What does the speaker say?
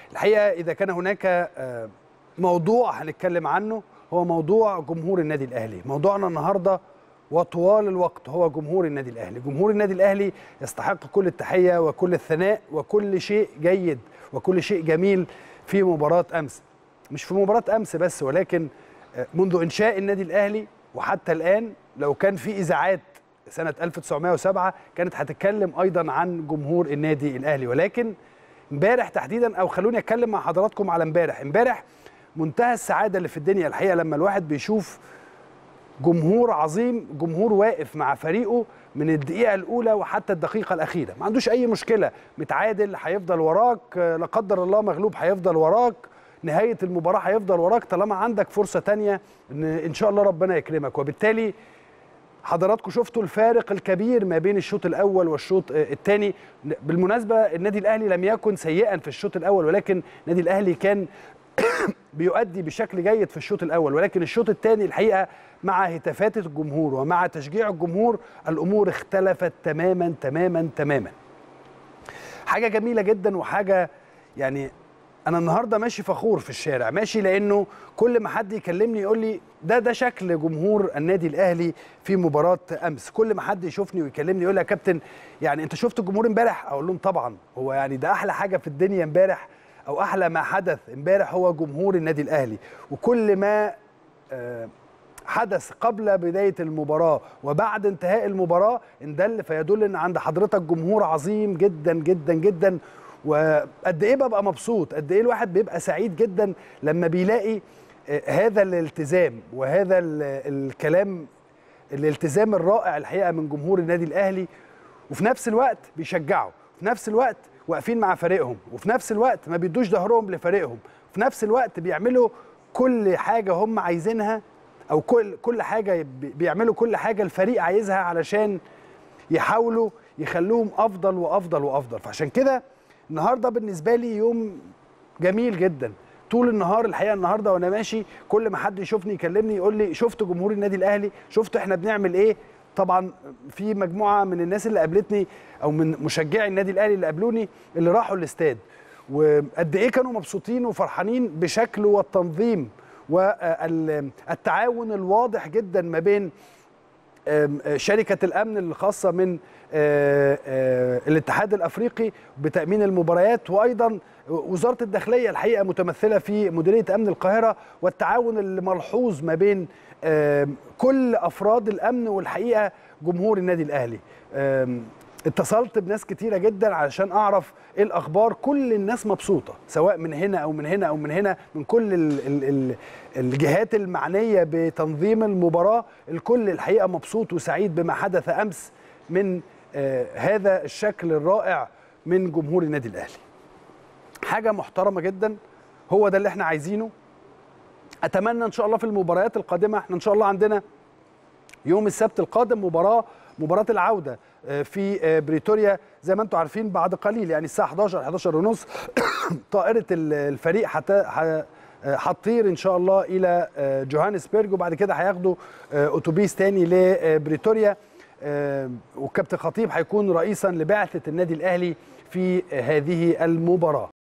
الحقيقه اذا كان هناك موضوع هنتكلم عنه هو موضوع جمهور النادي الاهلي موضوعنا النهارده وطوال الوقت هو جمهور النادي الاهلي جمهور النادي الاهلي يستحق كل التحيه وكل الثناء وكل شيء جيد وكل شيء جميل في مباراه امس مش في مباراه امس بس ولكن منذ انشاء النادي الاهلي وحتى الان لو كان في اذاعات سنه 1907 كانت هتتكلم ايضا عن جمهور النادي الاهلي ولكن امبارح تحديدا او خلوني اتكلم مع حضراتكم على امبارح امبارح منتهى السعاده اللي في الدنيا الحقيقه لما الواحد بيشوف جمهور عظيم جمهور واقف مع فريقه من الدقيقه الاولى وحتى الدقيقه الاخيره ما عندوش اي مشكله متعادل هيفضل وراك لا قدر الله مغلوب هيفضل وراك نهايه المباراه هيفضل وراك طالما عندك فرصه تانية ان ان شاء الله ربنا يكرمك وبالتالي حضراتكم شفتوا الفارق الكبير ما بين الشوط الاول والشوط الثاني بالمناسبه النادي الاهلي لم يكن سيئا في الشوط الاول ولكن النادي الاهلي كان بيؤدي بشكل جيد في الشوط الاول ولكن الشوط الثاني الحقيقه مع هتافات الجمهور ومع تشجيع الجمهور الامور اختلفت تماما تماما تماما حاجه جميله جدا وحاجه يعني انا النهارده ماشي فخور في الشارع ماشي لانه كل ما حد يكلمني يقول لي ده ده شكل جمهور النادي الاهلي في مباراه امس كل ما حد يشوفني ويكلمني يقول لي يا كابتن يعني انت شفت الجمهور امبارح اقول لهم طبعا هو يعني ده احلى حاجه في الدنيا امبارح او احلى ما حدث امبارح هو جمهور النادي الاهلي وكل ما حدث قبل بدايه المباراه وبعد انتهاء المباراه ان دل فيدل ان عند حضرتك جمهور عظيم جدا جدا جدا وقد ايه ببقى مبسوط قد ايه الواحد بيبقى سعيد جدا لما بيلاقي هذا الالتزام وهذا الكلام الالتزام الرائع الحقيقه من جمهور النادي الاهلي وفي نفس الوقت بيشجعوا في نفس الوقت واقفين مع فريقهم وفي نفس الوقت ما بيدوش ظهرهم لفريقهم في نفس الوقت بيعملوا كل حاجه هم عايزينها او كل كل حاجه بيعملوا كل حاجه الفريق عايزها علشان يحاولوا يخلوهم افضل وافضل وافضل فعشان كده النهارده بالنسبه لي يوم جميل جدا طول النهار الحقيقه النهارده وانا ماشي كل ما حد يشوفني يكلمني يقول لي شفت جمهور النادي الاهلي شفت احنا بنعمل ايه طبعا في مجموعه من الناس اللي قابلتني او من مشجعي النادي الاهلي اللي قابلوني اللي راحوا الاستاد وقد ايه كانوا مبسوطين وفرحانين بشكل والتنظيم والتعاون الواضح جدا ما بين شركة الأمن الخاصة من الاتحاد الأفريقي بتأمين المباريات وأيضا وزارة الداخلية الحقيقة متمثلة في مديرية أمن القاهرة والتعاون الملحوظ ما بين كل أفراد الأمن والحقيقة جمهور النادي الأهلي اتصلت بناس كتيره جدا علشان اعرف ايه الاخبار كل الناس مبسوطه سواء من هنا او من هنا او من هنا من كل ال ال ال الجهات المعنيه بتنظيم المباراه الكل الحقيقه مبسوط وسعيد بما حدث امس من آه هذا الشكل الرائع من جمهور النادي الاهلي حاجه محترمه جدا هو ده اللي احنا عايزينه اتمنى ان شاء الله في المباريات القادمه احنا ان شاء الله عندنا يوم السبت القادم مباراه مباراه العوده في بريتوريا زي ما انتم عارفين بعد قليل يعني الساعه 11 11 ونص طائره الفريق هتطير ان شاء الله الى جوهانسبرج وبعد كده هياخدوا اتوبيس تاني لبريتوريا والكابتن خطيب هيكون رئيسا لبعثه النادي الاهلي في هذه المباراه